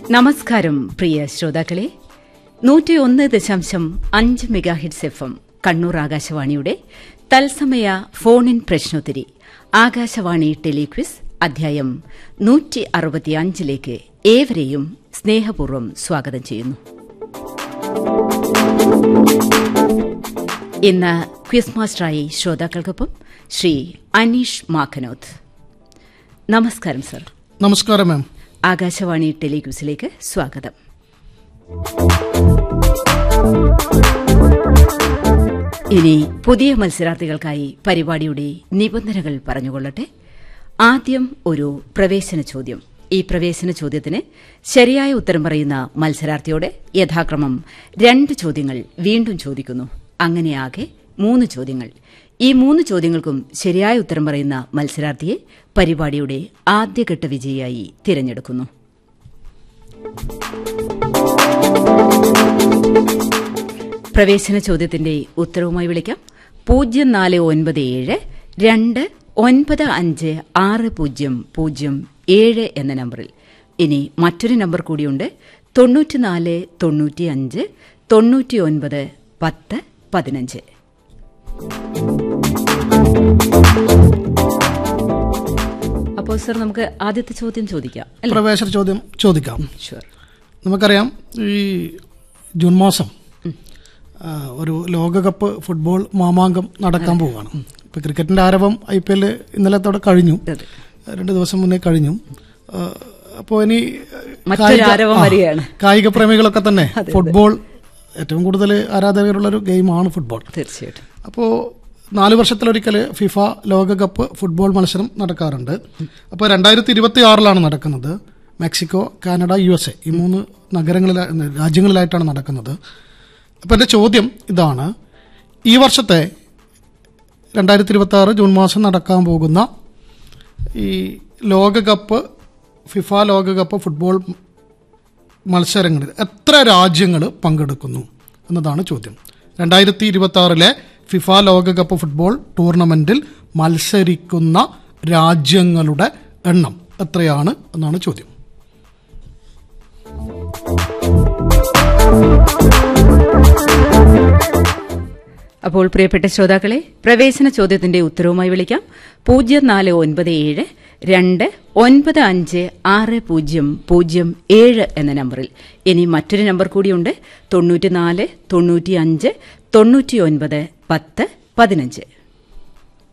നമസ്കാരം പ്രിയ ശ്രോതാക്കളെ നൂറ്റിയൊന്ന് ദശാംശം അഞ്ച് മെഗാഹിറ്റ്സ് എഫ് എം കണ്ണൂർ ആകാശവാണിയുടെ തത്സമയ ഫോൺ ഇൻ പ്രശ്നോത്തരി ആകാശവാണി ടെലിക്വിസ് അധ്യായം നൂറ്റി അറുപത്തിയഞ്ചിലേക്ക് ഏവരെയും സ്നേഹപൂർവ്വം സ്വാഗതം ചെയ്യുന്നു ഇന്ന് ക്വിസ് മാസ്റ്ററായി ശ്രോതാക്കൾക്കൊപ്പം ശ്രീ അനീഷ് മാഖനോത്ത് നമസ്കാരം സർ നമസ്കാരം മാം ആകാശവാണി ടെലിക്യൂസിലേക്ക് സ്വാഗതം ഇനി പുതിയ മത്സരാർത്ഥികൾക്കായി പരിപാടിയുടെ നിബന്ധനകൾ പറഞ്ഞുകൊള്ളട്ടെ ആദ്യം ഒരു പ്രവേശന ചോദ്യം ഈ പ്രവേശന ചോദ്യത്തിന് ശരിയായ ഉത്തരം പറയുന്ന മത്സരാർത്ഥിയോട് യഥാക്രമം രണ്ട് ചോദ്യങ്ങൾ വീണ്ടും ചോദിക്കുന്നു അങ്ങനെയാകെ മൂന്ന് ചോദ്യങ്ങൾ ഈ മൂന്ന് ചോദ്യങ്ങൾക്കും ശരിയായ ഉത്തരം പറയുന്ന മത്സരാർത്ഥിയെ പരിപാടിയുടെ ആദ്യഘട്ട വിജയിയായി തിരഞ്ഞെടുക്കുന്നു പ്രവേശന ചോദ്യത്തിന്റെ ഉത്തരവുമായി വിളിക്കാം പൂജ്യം നാല് ഒൻപത് ഏഴ് രണ്ട് ഒൻപത് അഞ്ച് ആറ് പൂജ്യം പൂജ്യം ഏഴ് എന്ന നമ്പറിൽ ഇനി മറ്റൊരു നമ്പർ കൂടിയുണ്ട് തൊണ്ണൂറ്റിനാല് തൊണ്ണൂറ്റിയഞ്ച് തൊണ്ണൂറ്റി ഒൻപത് പത്ത് പതിനഞ്ച് അപ്പോൾ സർ നമുക്ക് ആദ്യത്തെ ചോദ്യം ചോദിക്കാം അല്ലേ പ്രവേശന ചോദ്യം ചോദിക്കാം ഷുവർ നമുക്കറിയാം ഈ ജൂൺ മാസം ആ, ഒരു ലോകകപ്പ് ഫുട്ബോൾ മാമാങ്കം നടക്കാൻ പോവുകയാണ് ഇപ്പൊ ക്രിക്കറ്റിന്റെ ആരവം ഐ പി എൽ ഇന്നലത്തോടെ കഴിഞ്ഞു അതെ. രണ്ട് ദിവസം മുന്നേ കഴിഞ്ഞു അപ്പോൾ ഇനി മറ്റൊരു കായിക- ആരവം ആ, വരികയാണ്. കായിക പ്രേമികളൊക്കെ തന്നെ ഫുട്ബോൾ ഏറ്റവും കൂടുതൽ ആരാധകരുള്ള ഒരു ഗെയിമാണ് ഫുട്ബോൾ തീർച്ചയായിട്ടും അപ്പോൾ നാല് വർഷത്തിലൊരിക്കൽ ഫിഫ ലോകകപ്പ് ഫുട്ബോൾ മത്സരം നടക്കാറുണ്ട് അപ്പോൾ രണ്ടായിരത്തി ഇരുപത്തി ആറിലാണ് നടക്കുന്നത് Mexico Canada U S A ഈ മൂന്ന് നഗരങ്ങളില രാജ്യങ്ങളിലായിട്ടാണ് നടക്കുന്നത് അപ്പോൾ എൻ്റെ ചോദ്യം ഇതാണ് ഈ വർഷത്തെ രണ്ടായിരത്തി ഇരുപത്തി ആറ് ജൂൺ മാസം നടക്കാൻ പോകുന്ന ഈ ലോകകപ്പ് ഫിഫ ലോകകപ്പ് ഫുട്ബോൾ മത്സരങ്ങളിൽ എത്ര രാജ്യങ്ങൾ പങ്കെടുക്കുന്നു എന്നതാണ് ചോദ്യം രണ്ടായിരത്തി ഇരുപത്തി ആറിലെ ഫിഫ ലോകകപ്പ് ഫുട്ബോൾ ടൂർണമെന്റിൽ മത്സരിക്കുന്ന രാജ്യങ്ങളുടെ എണ്ണം എത്രയാണ് എന്നാണ് ചോദ്യം അപ്പോൾ പ്രിയപ്പെട്ട ശ്രോതാക്കളെ പ്രവേശന ചോദ്യത്തിന്റെ ഉത്തരവുമായി വിളിക്കാം പൂജ്യം നാല് ഒൻപത് ഏഴ് രണ്ട് ഒൻപത് അഞ്ച് ആറ് പൂജ്യം പൂജ്യം ഏഴ് എന്ന നമ്പറിൽ ഇനി മറ്റൊരു നമ്പർ കൂടിയുണ്ട് തൊണ്ണൂറ്റിനാല് തൊണ്ണൂറ്റിയഞ്ച് തൊണ്ണൂറ്റിയൊൻപത് പത്ത് പതിനഞ്ച്